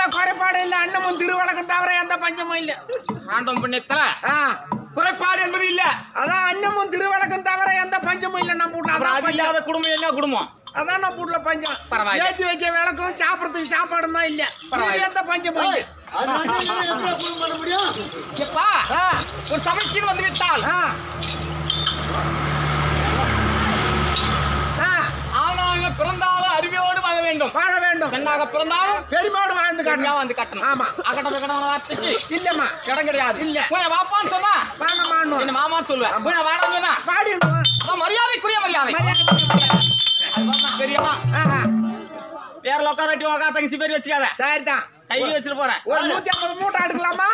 எந்த குறைபாடும் இல்ல அன்னமும் திருவழக்கம் தவிர எந்த பஞ்சமும் இல்ல ஆண்டம் புண்ணியத்துல ஆ, குறைபாடு என்பது இல்ல அதான் அன்னமும் திருவழக்கம் தவிர எந்த பஞ்சமும் இல்ல நம்ம வீட்ல அப்புறம் அதான் அது பஞ்சம். இல்லாத குடும்பம் என்ன குடும்பம் அதான் நம்ம வீட்ல பஞ்சம் பரவாயில்ல. ஏத்தி வைக்க விளக்கும் சாப்பிடறதுக்கு சாப்பாடும் தான் இல்ல பரவாயில்ல. இது எந்த பஞ்சமும் இல்ல அது மட்டும் இல்லைன்னா எப்படி குடும்பம் பண்ண முடியும் எப்பா ஆ, ஒரு சபைக்கு வந்து விட்டால் ஆ. ஆ, ஆணாக பிறந்தாலும் அறிவியோடு வாழ வேண்டும் வாழ வேண்டும் பெண்ணாக பிறந்தாலும் பெருமாடு வாழ்ந்து பெண்ணா காட்டணும் வந்து கட்டணும் ஆமா. அகட்ட விகடமான வார்த்தைக்கு இல்லம்மா இடம் கிடையாது இல்ல. உன்னை வாப்பான்னு சொன்னா வாங்க மாணும் என்ன மாமான்னு சொல்லுவேன் உன்னை வாடான்னு சொன்னா பாடிடுவோம் அதான் மரியாதைக்குரிய மரியாதை அது மாதிரி நான் பெரியம்மா ஆஹா, வேற லொக்காரட்டி உக்கா தங்கச்சி பேர் வச்சுக்காத சரிதான் கை வச்சுட்டு போறேன் ஒரு நூத்தி ஐம்பது மூட்டை எடுக்கலாமா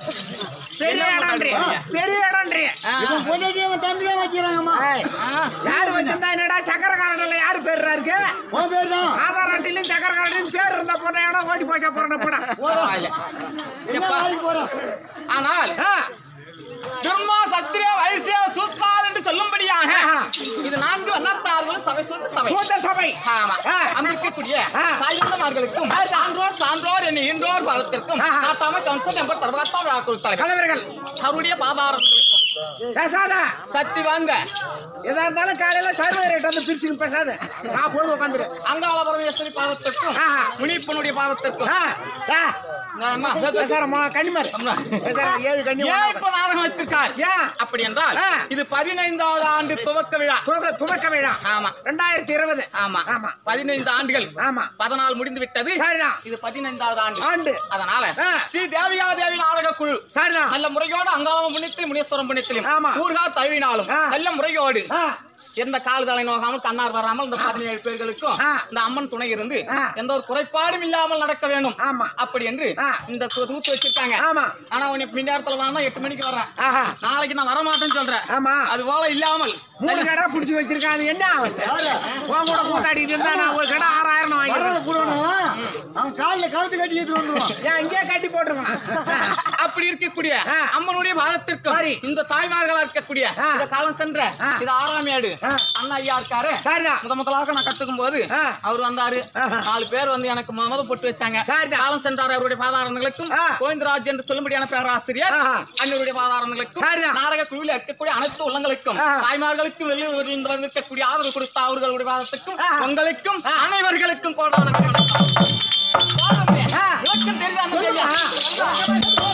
பெரிய என்ன மூட்டை இடம்ன்றி எடுக்கிறீங்க? பெரிய இடம்ன்றி ஆ. இவன் பொண்டாட்டி அவன் தம்பி தான் வச்சுக்கிறாங்கம்மா ஏய், ஆ. யாரு வச்சிருந்தா என்னடா சக்கரக்காரன்ல யாரு பேர்ரா இருக்கு உன் பேர் தான் ஆதார் அட்டையிலும் சக்கரக்காரன் பேர் இருந்தா போட்ட இடம் ஓடி போச்சா போறேன் போட பரவாயில்ல. என்ன எப்பா, வேலைக்கு போறோம் ஆனால் ஆ, பிரம்மா சத்திரிய வைசிய சூத்ரால் என்று சொல்லும்படியாக ஆஹா. இது நான்கு வண்ணத்தார்கள் சபை சொந்த சபை கூட்ட சபை ஆமா ஆ. அங்கிருக்கக்கூடிய ஆ. தாய்ந்தமார்களுக்கும் சான்றோர் சான்றோர் என்னை இன்றோர் பாதத்திற்கும் ஆஹா. நாட்டாம கவுன்சில் நம்பர் தர்மகர்த்தா விழாக்குழு தலைவர் கலவர்கள் அவருடைய பாதாரங்களுக்கும் பேசாத சக்தி வாங்க எதா இருந்தாலும் காலையில சர்வே ரேட் வந்து பிரிச்சுன்னு பேசாத நான் போய் உட்காந்துரு அங்காள பரமேஸ்வரி பாதத்திற்கும் ஆஹா. முனிப்பனுடைய பாதத்திற்கும் ஆ, ஆ, ஆமா. பேசாரம்மா கன்னிமார் ஆமா. பேசார ஏழு கன்னி ஏன் இப்ப நாடகம் வைத்திருக்கார் ஏன் அப்படி என்றால் ஆ. இது பதினைந்தாவது ஆண்டு துவக்க விழா துவக்க- துவக்க விழா ஆமா ரெண்டாயிரத்தி இருபது ஆமா ஆமா பதினைந்து ஆண்டுகள் ஆமா பதினாலு முடிந்து விட்டது சரிதான் இது பதினைந்தாவது ஆண்டு ஆண்டு அதனால ஆ. ஸ்ரீ தேவியா தேவி நாடக குழு சரிதான் நல்ல முறையோடு அங்காள புண்ணியத்திலும் முனீஸ்வரம் புண்ணியத்திலும் ஆமா. ஊர்கா தழுவினாலும் ஆ. நல்ல முறையோடு ஆ, எந்த கால் தலை நோகாமல் தன்னார் வராமல் இந்த பதினேழு பேர்களுக்கும் ஆ. இந்த அம்மன் துணை இருந்து ஆ. எந்த ஒரு குறைபாடும் இல்லாமல் நடக்க வேண்டும் ஆமா. அப்படி என்று ஆ. இந்த கு- தூத்து வச்சிருக்காங்க ஆமா ஆனா உன்னை மின் நேரத்துல வாங்க எட்டு மணிக்கு வர்றேன் ஆஹா நாளைக்கு நான் வரமாட்டேன்னு சொல்றேன் ஆமா அது போல இல்லாமல் மூணு கடை புடிச்சு வச்சிருக்கான் அது என்ன ஆகுது உன் கூட கூத்தாடிட்டு இருந்தா நான் ஒரு கடை ஆறாயிரம் வராத வாங்கிடுறேன் கூடணும் அவன் காலில் கழுத்து கட்டி ஏற்றி வந்துருவான் ஏன் இங்கேயே கட்டி போட்டுருக்கலாம் அப்படி இருக்கக்கூடிய ஆ. அம்மனுடைய பாதத்திற்கும் சரி. இந்த தாய்மார்களா இருக்கக்கூடிய ஆ. இந்த காலம் சென்ற ஆ. இது ஆறாம் ஏடு ஆ. அண்ணா ஐயா இருக்காரு சரிதான் முத முதலாக நான் கத்துக்கும் போது ஆ. அவர் வந்தாரு ஆஹா. நாலு பேர் வந்து எனக்கு முத முத பொட்டு வச்சாங்க சரிதான். காலம் சென்றார் அவருடைய பாதாரங்களுக்கும் ஆ. கோவிந்தராஜ் என்று சொல்லும்படியான பேராசிரியர் ஆஹா. அண்ணனுடைய பாதாரங்களுக்கும் சரிதான். நாடக குழுவில் இருக்கக்கூடிய அனைத்து உள்ளங்களுக்கும் ஆஹா. தாய்மார்களுக்கும் வெளியூர் இருந்து வந்திருக்கக்கூடிய ஆதரவு கொடுத்த அவர்களுடைய பாதத்துக்கும் ஆஹா. உங்களுக்கும் ஆ. அனைவர்களுக்கும் கோடான வணக்கம். வாருங்க. ஆ. விளக்கம் தெரியுதா அந்த சொல்லுமா? தெரியா?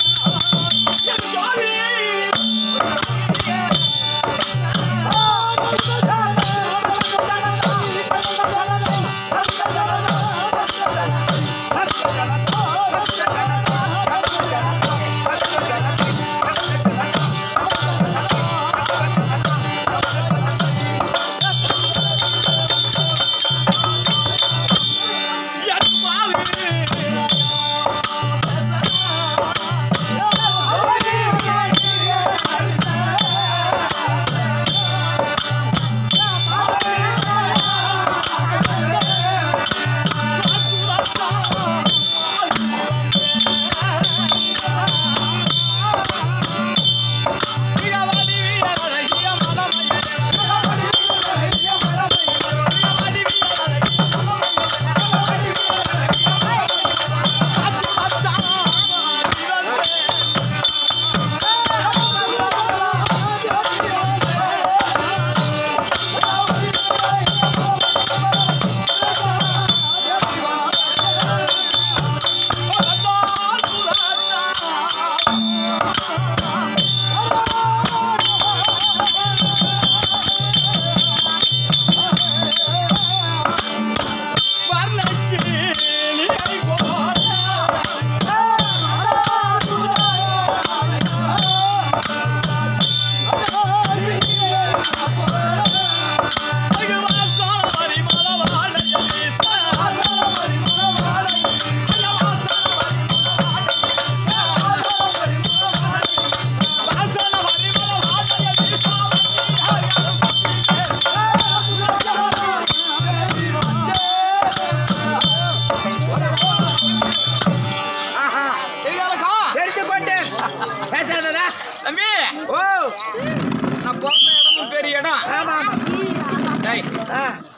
ஆஹா தெரியாதக்கா? எடுத்து கொண்டு பேசாததா தம்பி ஓ நான் பிறந்த இடமும் பெரிய இடம் ஆமா ஆமா டேய், ஆ,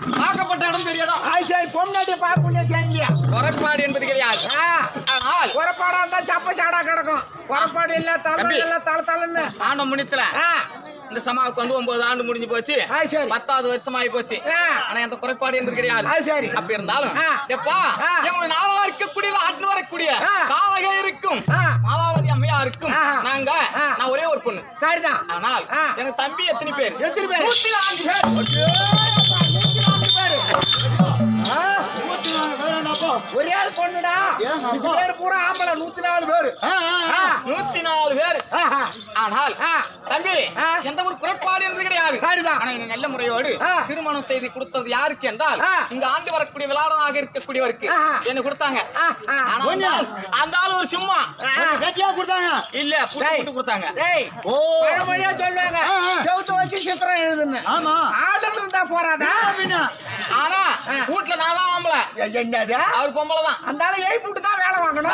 பார்க்கப்பட்ட இடம் தெரியணும் அது சரி பொம்னாட்டி பார்க்கணும்னே தெரியலையா குறைபாடு என்பது கிடையாது ஆ, ஆனால் குறைபாடா இருந்தா சப்ப சாடா கிடக்கும் குறைபாடு இல்ல தலை தம்பி. இல்ல தலை தலைன்னு ஆண்ட முனித்துல ஆ, இந்த சமாவுக்கு வந்து ஒன்பது ஆண்டு முடிஞ்சு போச்சு அது சரி பத்தாவது வருஷம் ஆகி போச்சு ஆ. ஆனா எந்த குறைபாடு என்பது கிடையாது அது சரி அப்படி இருந்தாலும் ஆ. எப்பா ஆ. எங்களுடைய நாளா இருக்கக்கூடிய ஆட்டு வரக்கூடிய ஆ. காவக இருக்கும் ஆ. மாதாவதி அம்மையா இருக்கும் ஆ. நாங்க ஆ. நான் ஒரே ஒரு பொண்ணு சரிதான் ஆனால் ஆ. எனக்கு தம்பி எத்தனை பேர் எத்தனை பேர்? நூத்தி நான்கு பேர் நாலு பேரு. ஆ, நூத்தி நாலு பேர் என்னப்பா? ஒரே ஆள் பொண்ணுடா ஏன் அப்பா? மிச்ச பேர் பூரா ஆம்பளை நூத்தி நாலு பேரு ஆ, ஆ, ஆ, ஆ. நூத்தி நாலு பேர் ஆஹா. ஆனால் ஆ. தம்பி ஆ. எந்த ஒரு குறைபாடு என்பது கிடையாது சரிதான். ஆனா என்னை நல்ல முறையோடு ஆ. திருமணம் செய்து கொடுத்தது யாருக்கு என்றால் ஆ. இங்க ஆண்டு வரக்கூடிய விளையாடனாக இருக்கக்கூடியவருக்கு ஆ. என்ன கொடுத்தாங்க ஆ, ஆ. ஆனா அந்த ஆள்- அந்த ஆள் ஒரு சும்மா உனக்கு கட்டியா கொடுத்தாங்க இல்ல புட்டு டேய். புட்டு கொடுத்தாங்க டேய், ஓ பழமொழியா சொல்லுவாங்க ஆ, ஆ. செவுத்து வச்சு சித்திரம் எழுதுன்னு ஆமா ஆளுங்க இருந்தா போறாதா பின்ன ஆனா ஆ. வீட்டுல நான் தான் ஆம்பளை எ- என்னது அவர் பொம்பளை தான் அந்த ஆளு எழுப்பி விட்டு தான் வேலை வாங்கணும்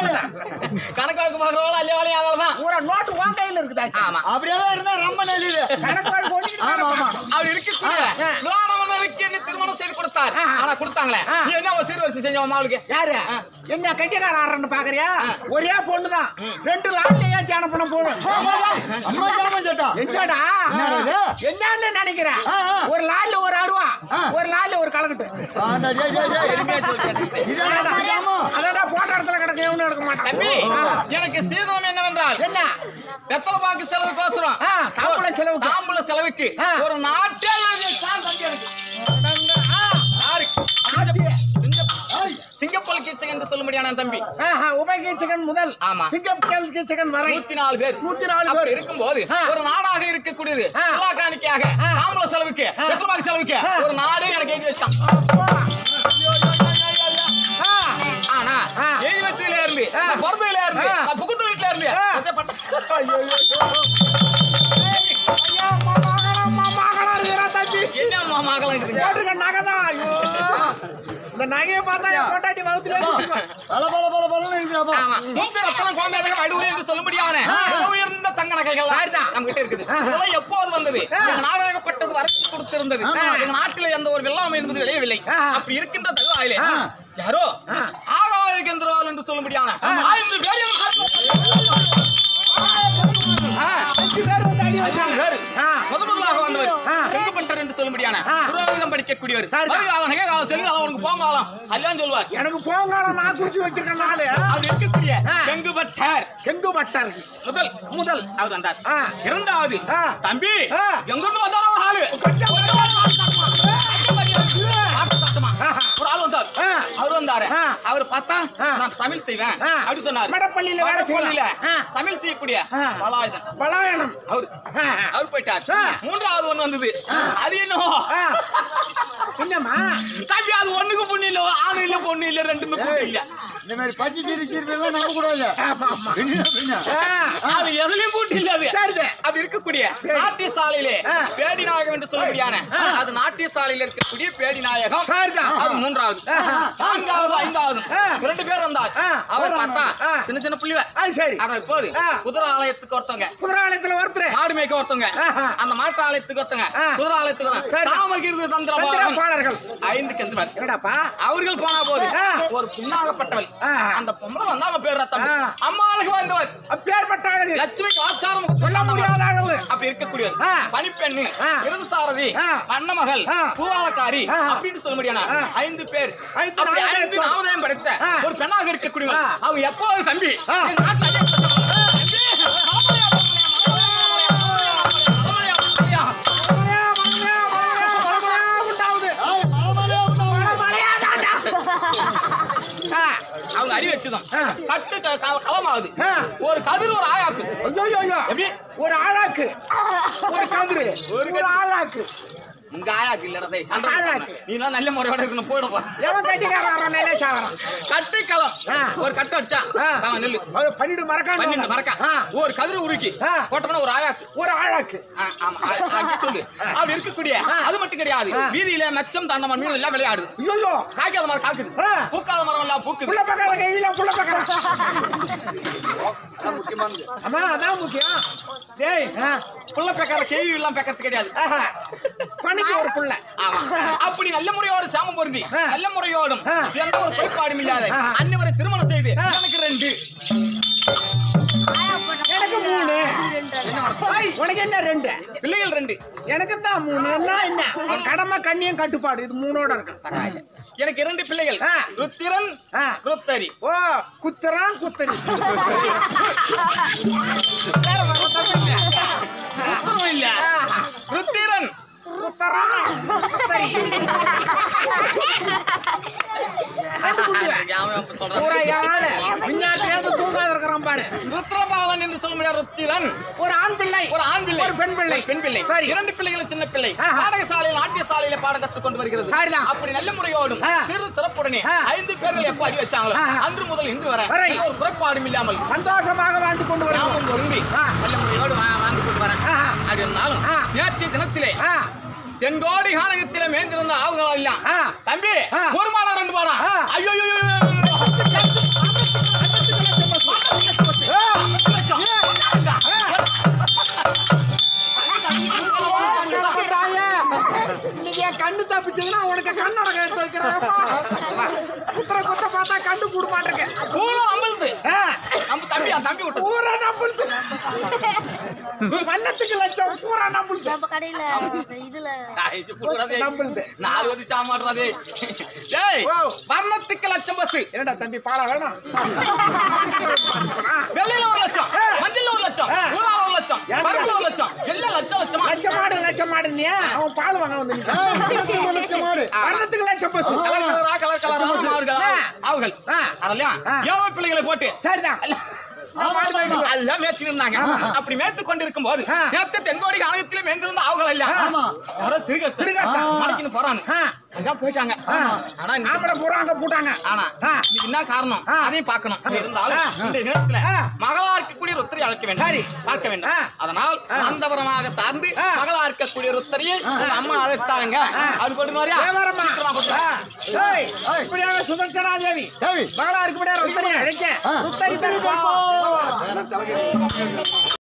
கணக்கு வழக்கு பார்க்கறவங்க அல்ல வேலையும் அவள் தான் பூரா நோட்டு உன் கையில இருக்குதா ஆமா அப்படியே இருந்தா ரொம்ப நல்லது கணக்கு வழக்கு ஓட்டிக்கிட்டு ஆமா, ஆமா. அவர் இருக்கக்கூடிய ஆ. விளையாடவனுக்கு என்ன திருமணம் செய்து கொடுத்தார் ஆ. ஆனா கொடுத்தாங்களே ஆ. நீ என்ன ஒரு சீர்வரிசை செஞ்ச அவளுக்கு யாரு என்ன கட்டிக்கார ஆடுறன்னு பாக்குறியா ஆ. ஒரே பொண்ணுதான் ரெண்டு லாட்லயே தியானம் பண்ண போடும் அம்மா ஜாம சட்டா என்னடா என்னடா இது? என்னன்னு நினைக்கிற ஆ, ஆ. ஒரு லால்ல ஒரு அருவா ஆ. ஒரு லால்ல ஒரு கலக்கட்டு ஆண்டா, டேய், டேய், டேய். எளிமையா சொல்லிட்டேன். இது அம்மா ஜாமம். அதடா போட்ட இடத்துல கிடக்க எவனும் எடுக்க மாட்டான் தம்பி ஆ. எனக்கு சீதனம் என்னவென்றால் என்ன வெத்தலை பாக்கு செலவுக்கோசரம் ஆ, தாம்பூல செலவுக்கு. தாம்பூல செலவுக்கு ஆ. ஒரு நாட்டே தான் தம்பி எனக்கு ஆ, யாரு ஆத்தியே. சிங்கப்பல் கிச்சன் என்று சொல்லும்படியான என் தம்பி ஆஹா, உபகி சிக்கன் முதல் ஆமா. சிங்கப்பல் சிக்கன் வரை நூத்தி நாலு பேர் நூத்தி நாலு அப்படி பேர் இருக்கும்போது ஆ. ஒரு நாடாக இருக்கக்கூடியது ஆ. எல்லா காணிக்கையாக ஆ. தாம்பூல செலவுக்கு வெத்தலை பாக்கு செலவுக்கு ஆ. ஒரு நாடே எனக்கு எழுதி வச்சான் அப்பா. ஐயோ, ஐயோ, ஐயோ, ஐயோ, ஐயோ. ஆ, ஆனா ஆ. எழுதி வச்சதுல இருந்து ஆ. நான் பிறந்ததுல இருந்து ஆ. நான் புகுந்த வீட்டுல இருந்து ஆ. எதை பட்ட- ஐயோ, ஐயோ, ஐயோ. ஏய், ஐயா, மாமாகலாம், மாமாகலாம் இருக்கிறா தம்பி. என்ன அம்மா மகளம் இருக்குது போட்டிருக்க நகைதான். ஐயோ. இந்த நகையை பார்த்தா என் பொண்டாட்டி வகுத்துல பல பல பல பலன்னு இருக்குதாப்பா. ஆமா. மூக்கு ரத்தனம் கோமேதகம் வடுவுரை என்று சொல்லும்படியான ஆ. விலை உயர்ந்த தங்க நகைகள் சரிதான். நம்ம கிட்ட இருக்குது ஆ. இதெல்லாம் எப்போது வந்தது ஆ. எங்க நாடகப்பட்டது வரைக்கும் கொடுத்திருந்தது ஆமா. எங்க நாட்டில் எந்த ஒரு வெள்ளாமை என்பது விளையவில்லை ஆ. அப்படி இருக்கின்ற தருவாயிலே ஆ. யாரோ ஆ. ஆகாயகேந்திரவால் என்று சொல்லும்படியான ஐந்து பேர் ஆ. அஞ்சு பேர் வந்து அடி வச்சாங்க பேரு. ஆ. முத முதலாக வந்தவர் ஆ. செங்குப்பட்டர் என்று சொல்லும்படியான ஆ. புரோகிதம் படிக்கக்கூடியவர் சரிதான். வருகாலம் நகைகாலம் செல்காலம் அவனுக்கு போங்காலம் அல்லான்னு சொல்லுவார் எனக்கு போங்காலம் நான் குறிச்சு வச்சிருக்க நாளு அவர் இருக்கக்கூடிய ஆ. செங்குபட்டர் எங்கு பட்டர் முதல் முதல் அவர் வந்தார் ஆ. இரண்டாவது ஆ. தம்பி ஆ. எங்கிருந்து வந்தாரோ ஒரு ஆளு ஆட்டு சத்தமா. ஆஹா. ஒரு ஆள் வந்தார் ஆ. அவர் வந்தாரு ஆ. அவர் பார்த்தா ஆ. நான் சமையல் செய்வேன் ஆ. அப்படி சொன்னார் மடப்பள்ளியில வேலை செய்யலாம். மடப்பள்ளியில ஆ. சமையல் செய்யக்கூடிய ஆ. பலாயுதம் பலாயனம் அவர் ஆ. அவர் போயிட்டார் ஆ. மூன்றாவது ஒண்ணு வந்தது அது என்னவோ ஆ. என்னம்மா தம்பி அது ஒண்ணுக்கு பொண்ணு இல்ல ஆணு இல்ல பொண்ணு இல்ல ரெண்டுமே பொண்ணு இல்ல இந்த மாதிரி பச்சை கீரி கீரிலாம் நம்ப கூடாது ஆமா, ஆமா. பின்ன, பின்ன. ஆ. அது எதுலயும் கூட்டு இல்ல அது சரிது. அது இருக்கக்கூடிய பேடி. நாட்டிய சாலையிலே ஆ. பேடி நாயகம் என்று சொல்லக்கூடியான ஆ. அது நாட்டிய சாலையில இருக்கக்கூடிய பேடி நாயகம் சரிதான். அது மூன்றாவது ஆஹா. நான்காவது ஐந்தாவது ஆ. ரெண்டு பேர் வந்தார் ஆ. அவர் பார்த்தா ஆ. சின்ன சின்ன புள்ளிவ அது சரி ஆனா இப்போது ஆ. குதிரை ஆலயத்துக்கு ஒருத்தவங்க குதிராலயத்துல ஒருத்தர் மாடு மேய்க்க ஒருத்தவங்க ஆஹா. அந்த மாட்டு ஆலயத்துக்கு ஒருத்தவங்க ஆ. குதிரை ஆலயத்துக்கு ஒருத்தவங்க. சரி. தாமகிருது தந்திர தந்திர பாலகன். பாடல்கள் ஐந்து கந்து என்னடாப்பா அவர்கள் போனா போது ஆ. ஒரு புண்ணாகப்பட்டவள் ஆ. அந்த பொம்பளை வந்தா அவன் பேர் ரத்தம் ஆ. அம்மாளுக்கு வந்தவர் அப்பேற்பட்ட அழகு லட்சுமிக்கு ஆச்சாரம் சொல்ல முடியாத அளவு அப்படி இருக்கக்கூடியவர் ஆ. பனிப்பெண்ணு ஆ. விருதுசாரதி ஆ. வண்ணமகள் ஆ. பூவாலக்காரி ஆ. அப்படின்னு சொல்ல முடியாது ஆ. ஐந்து பேர் ஐந்து அப்படி நாமதேயம் ஐந்து நாமதேயம் படைத்த ஆ. ஒரு பெண்ணாக இருக்கக்கூடியவர் ஆ. அவங்க எப்போது தம்பி ஆ. எங்க நாட்டுல ஐயா படைச்சவங்க. தம்பி, மலமலையா, மலமலையா, மலமலையா, மலமலையா, மலமலையா. மலையா, மலையா, மலையா, மலையா உண்டாகுது. ஏய், மலை மலையா உண்டாகும். மலையா தாண்டா. ஆ, அவங்க அறி வச்சதும் ஆ. கட்டு க- க- களமாகுது ஆ. ஒரு கதிர் ஒரு ஆயாக்கு ஐயோ, ஐயோ, ஐயோ. எப்படி? ஒரு ஆளாக்கு ஒரு கதிரு ஒரு ஒரு ஆளாக்கு உங்க ஆயாக்கு இல்லடா டேய். ஆயாக்கு. நீ எல்லாம் நல்ல முறையோட இருக்கணும் போயிடுப்பா எவன் கட்டிக்காரன் நிலை சாவறான் கட்டு களம் ஆ. ஒரு கட்டு அடிச்சா ஆ. தாங்க நெல்லு அது பன்னெண்டு மறக்காம பன்னெண்டு மறக்கா ஆ, ஒரு கதிரை உருக்கி ஆ. போட்டோம்னா ஒரு ஆயாக்கு ஒரு ஆளாக்கு ஆ, ஆமா ஆ, ஆ, சொல்லு அப்படி இருக்கக்கூடிய ஆ. அது மட்டும் கிடையாது ஆ. வீதியில மெச்சம் தண்டமன் மீன் எல்லாம் விளையாடுது ஐயோ காய்க்காத மரம் காக்குது ஆ. பூக்காத மரம் எல்லாம் பூக்குது புள்ள பக்கார கையில புள்ள பக்கார அம்மா அதான் முக்கியம் டேய் ஆ, புள்ள பேக்காத கேள்வி எல்லாம் பேக்கறது கிடையாது ஆஹா. பணிக்கு ஒரு புள்ள ஆமா அப்படி நல்ல முறையோடு சாமம் பொருந்தி ஆ. நல்ல முறையோடும் ஆ. எந்த ஒரு குறைபாடும் இல்லாத ஆ. அன்னிவரை திருமணம் செய்து ஆ. எனக்கு ரெண்டு எனக்கு மூணு ஐய், உனக்கு என்ன ரெண்டு பிள்ளைகள் ரெண்டு எனக்கு தான் மூணு என்ன என்ன கடமை கண்ணியம் கட்டுப்பாடு இது மூணோட இருக்கு எனக்கு இரண்டு பிள்ளைகள் ஆ. ருத்திரன் ஆ. ருத்தரி ஓ குத்துறான் குத்தரி வேற வர தப்பு இல்ல. ஒண்ணும் இல்ல ருத்திரன் குத்தறான் குத்தரி பூரா யாழ பின்னாடி தூங்காத இருக்கிறான் பாரு ருத்ரபாவன் என்று சொல்ல முடியாது ருத்திரன் ஒரு ஆண் பிள்ளை ஒரு ஆண் பிள்ளை ஒரு பெண் பிள்ளை ஒரு பெண் பிள்ளை சரி இரண்டு பிள்ளைகள் சின்ன பிள்ளை ஆஹா. நாடக சாலையில் நாட்டிய சாலையில பாடம் கற்றுக் கொண்டு வருகிறது சரிதான். அப்படி நல்ல முறையோடும் ஆ. சிறு சிறப்புடனே ஆ. ஐந்து பேர்கள் எப்ப அடி வச்சாங்களோ ஆஹா. அன்று முதல் இன்று வரை வரை. எந்த ஒரு குறைபாடும் இல்லாமல் சந்தோஷமாக வாழ்ந்து கொண்டு வருகிறோம் ஞாபகம் பொருந்தி ஆ. நல்ல முறையோடு வா- வாழ்ந்து கொண்டு வரேன் ஆஹா. அப்படி இருந்தாலும் ஆ. நேற்றைய தினத்திலே ஆ தென்கோடி காலகத்திலே மேந்திருந்த ஆவுகள் எல்லாம் ஆ. தம்பி ஆ. ஒரு மாடம் ரெண்டு மாடம் ஆ. ஐயோ ஐயோ, ஐயோ, ஐயோ, ஐயோ. இன்னைக்கு என் கண்ணு தப்பிச்சதுன்னா உனக்கு கண்ணோட எடுத்து வைக்கிறேன்ப்பா குத்துற குத்த பார்த்தா கண்ணு கூட மாட்டேங்க பூரா நம்பளுது நம்ம தம்பி அந்த தம்பி விட்டது பூரா நம்புது வண்ணத்துக்கு லட்சம் பூரா நம்புது நம்ம கடையில இதுல ஆ, இது புடுறாதே. நம்பளுது. நாலு வந்து சாமாடுறாதே டேய் ஓ. வர்ணத்துக்கு லட்சம் பஸ் என்னடா தம்பி பாலா வேணும் வெள்ளையில ஒரு லட்சம் மஞ்சள்ல ஒரு லட்சம் ஆ. ஊதால ஒரு லட்சம் ஏன்டா? பருப்புல ஒரு லட்சம் எல்லாம் லட்சம் லட்சமா லட்சம் மாடு லட்சம் மாடு நீ அவன் பால் வாங்க வந்து நிக்கிறான். ஒரு லட்சம் மாடு வண்ணத்துக்கு லட்சம் பசு கலர் கலரா கலர் கலரா மாடுகள் ஆ. ஆவுகள் ஆ. அதெல்லாம் ஆ. ஏவ பிள்ளைகளை போட்டு சரிதான் ஆமா, ஆமா, ஆமா. எல்லாம் மேய்ச்சி இருந்தாங்க அப்படி மேய்த்து கொண்டிருக்கும் போது ஆ. நேத்து தென்கோடி காலகத்திலே மேய்ந்திருந்த ஆவுகள் எல்லாம் ஆமா. யாரோ திருக திருகத்தா. மடக்கின்னு போறானு ஆ. அதான் போயிட்டாங்க ஆ. ஆனா இன்னைக்கு- ஆம்பளை பூரா அங்க போட்டாங்க ஆனா ஆ. இதுக்கு என்ன காரணம் ஆ. அதையும் பார்க்கணும் இருந்தாலும் ஆ. இந்த தினத்துல ஆ. மகளா இருக்கக்கூடிய ருத்தரை அழைக்க வேண்டும் சரி. பார்க்க வேண்டும் ஆ. அதனால் அந்தபுரமாக சார்ந்து ஆ. மகளா இருக்கக்கூடிய ருத்தரியை உங்க அம்மா அழைத்தாங்க ஆ. அது கொண்டு வரியா தேவரம்மா. சீக்கிரமா கொண்டு வா. ஆ. ஏய், இப்படியாக சுதர்சனா தேவி தேவி. மகளா இருக்க முடியாது ருத்தரி அழைக்க ஆ. ருத்தரி தருப்பா